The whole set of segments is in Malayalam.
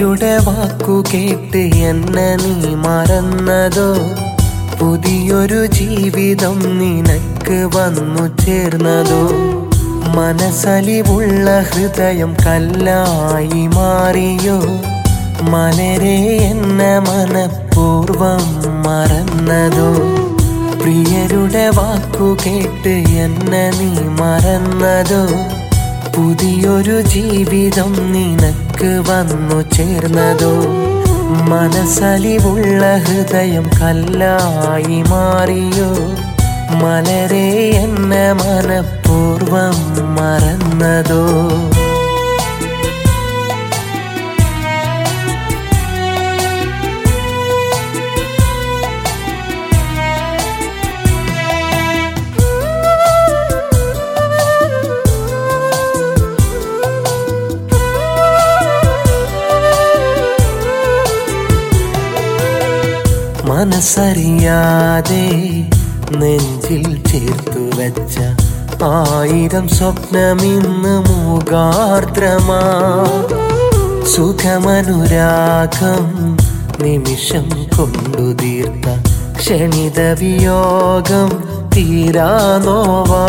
പ്രിയരുടെ വാക്കു കേട്ട് എന്നെ നീ മറന്നതോ പുതിയൊരു ജീവിതം നിനക്ക് വന്നു ചേർന്നതോ മനസ്സലിവുള്ള ഹൃദയം കല്ലായി മാറിയോ മലരെ എന്നെ മനഃപൂർവം മറന്നതോ പ്രിയരുടെ വാക്കു കേട്ട് എന്നെ നീ മറന്നതോ പുതിയൊരു ജീവിതം നിനക്ക് വന്നു ചേർന്നതോ മനസ്സലിവുള്ള ഹൃദയം കല്ലായി മാറിയോ മലരെ എന്നെ മനഃപൂർവം മറന്നതോ മനസ്സറിയാതെ നെഞ്ചിൽ ചേർത്തു വെച്ച ആയിരം സ്വപ്നമിന്ന് മൂകാർദ്രമാ സുഖമനുരാഗം നിമിഷം കൊണ്ടു തീർത്ത ക്ഷണിത വിയോഗം തീരാനോവാ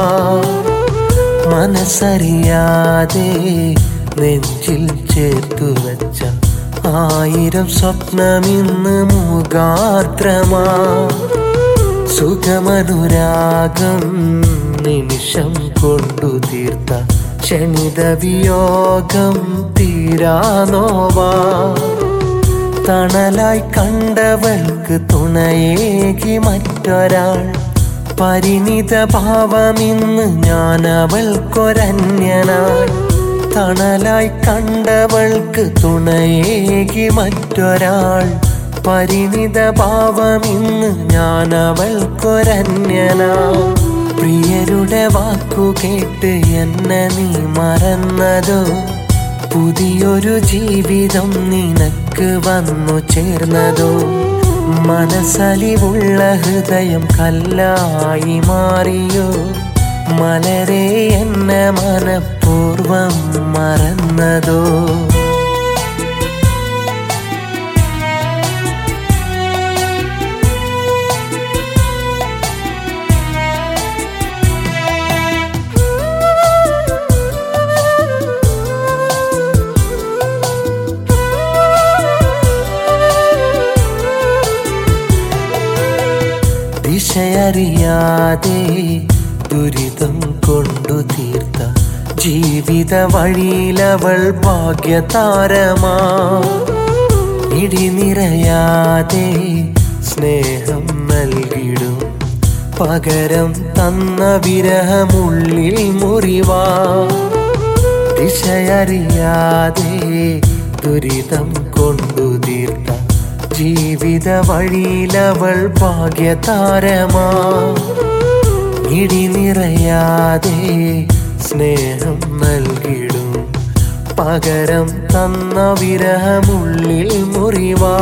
മനസ്സറിയാതെ നെഞ്ചിൽ ചേർത്തു വെച്ച ആയിരം സ്വപ്നമിന്ന് മൂകാർദ്രമാ സുഖമനുരാഗം നിമിഷം കൊണ്ടു തീർത്ത ക്ഷണിത വിയോഗം തീരാനോവാ തണലായി കണ്ടവൾക്ക് തുണയേകി മറ്റൊരാൾ പരിണിത ഭാവമിന്ന് ഞാൻ അവൾക്കൊരന്യനാൾ തണലായി കണ്ടവൾക്ക് തുണയേകി മറ്റൊരാൾ പരിണിത ഭാവമിന്ന് ഞാൻ അവൾക്കൊരന്യനാ പ്രിയരുടെ വാക്കു കേട്ട് എന്നെ നീ മറന്നതോ പുതിയൊരു ജീവിതം നിനക്ക് വന്നു ചേർന്നതോ മനസ്സലിവുള്ള ഹൃദയം കല്ലായി മാറിയോ മലരെ എന്നെ മനഃപൂർവം മറന്നതോ ദിശയറിയാതെ ദുരിതം കൊണ്ടു തീർത്ത ജീവിത വഴിയിലവൾ ഭാഗ്യതാരമാ ഇടിനിറയാതെ സ്നേഹം നൽകിടും പകരം തന്ന വിരഹമുള്ളിൽ മുറിവാ ദിശയറിയാതെ ദുരിതം കൊണ്ടു തീർത്ത ജീവിത വഴിയിലവൾ ഭാഗ്യതാരമാ ഇടിനിറയാതെ സ്നേഹം നൽകിടും പകരം തന്ന വിരഹമുള്ളിൽ മുറിവാ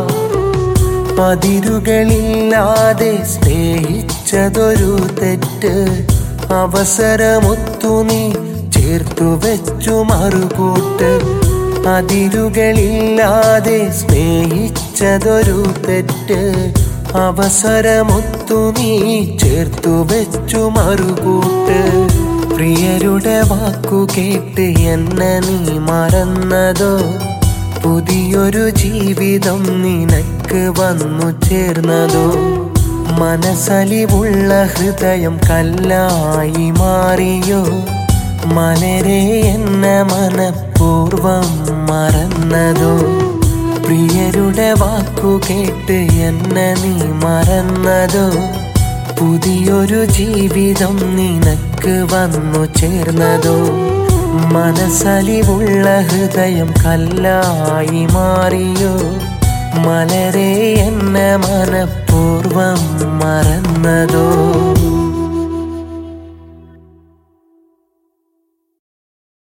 അതിരുകളില്ലാതെ സ്നേഹിച്ചതൊരു തെറ്റ് അവസരമൊത്തു നീ ചേർത്തു വെച്ചു മറുകൂട്ട് അതിരുകളില്ലാതെ സ്നേഹിച്ചതൊരു തെറ്റ് അവസരമൊത്തു നീ ചേർത്തു വെച്ചു മറുകൂട്ട് പ്രിയരുടെ വാക്കു കേട്ട് എന്നെ നീ മറന്നതോ പുതിയൊരു ജീവിതം നിനക്ക് വന്നു ചേർന്നതോ മനസ്സലിവുള്ള ഹൃദയം കല്ലായി മാറിയോ മലരെ എന്നെ മനഃപൂർവം മറന്നതോ പ്രിയരുടെ വാക്കു കേട്ട് എന്നെ നീ മറന്നതോ പുതിയൊരു ജീവിതം നിനക്ക് വന്നു ചേർന്നതോ മനസ്സലിവുള്ള ഹൃദയം കല്ലായി മാറിയോ മലരെ എന്നെ മനഃപൂർവം മറന്നതോ